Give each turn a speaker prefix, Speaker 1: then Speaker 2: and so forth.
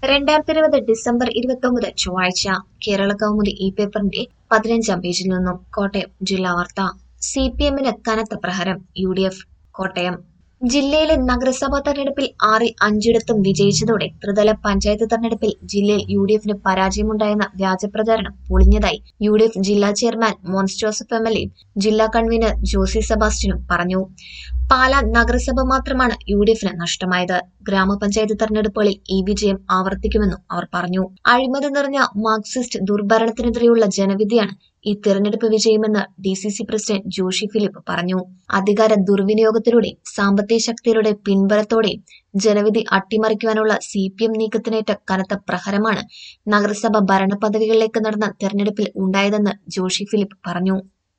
Speaker 1: രണ്ടായിരത്തി ഇരുപത് ഡിസംബർ ഇരുപത്തൊമ്പത് ചൊവ്വാഴ്ച കേരള കൗമുദി ഈ പേപ്പറിന്റെ പതിനഞ്ചാം പേജിൽ നിന്നും കോട്ടയം ജില്ലാ വാർത്ത സി പി എമ്മിന് കനത്ത പ്രഹരം യു ഡി എഫ് കോട്ടയം ജില്ലയിലെ നഗരസഭാ തെരഞ്ഞെടുപ്പിൽ ആറിൽ അഞ്ചിടത്തും വിജയിച്ചതോടെ ത്രിതല പഞ്ചായത്ത് തെരഞ്ഞെടുപ്പിൽ ജില്ലയിൽ യു ഡി എഫിന് പരാജയമുണ്ടായെന്ന വ്യാജപ്രചാരണം പൊളിഞ്ഞതായി യു ഡി എഫ് ജില്ലാ chairman Mons Joseph M L എയും ജില്ലാ കൺവീനർ ജോസി സെബാസ്റ്റ്യനും പറഞ്ഞു പാലാ നഗരസഭ മാത്രമാണ് യു ഡി എഫിന് നഷ്ടമായത് ഗ്രാമപഞ്ചായത്ത് തെരഞ്ഞെടുപ്പുകളിൽ ഈ വിജയം ആവർത്തിക്കുമെന്നും അവർ പറഞ്ഞു അഴിമതി നിറഞ്ഞ മാർക്സിസ്റ്റ് ദുർഭരണത്തിനെതിരെയുള്ള ജനവിധിയാണ് ഈ തിരഞ്ഞെടുപ്പ് വിജയമെന്ന് D C C president Joshy Philip പറഞ്ഞു അധികാര ദുർവിനിയോഗത്തിലൂടെയും സാമ്പത്തിക ശക്തിയുടെ പിൻബലത്തോടെയും ജനവിധി അട്ടിമറിക്കുവാനുള്ള സി പി എം നീക്കത്തിനേറ്റ കനത്ത പ്രഹരമാണ് നഗരസഭ ഭരണപദവികളിലേക്ക് നടന്ന തെരഞ്ഞെടുപ്പിൽ ഉണ്ടായതെന്ന് ജോഷി ഫിലിപ്പ് പറഞ്ഞു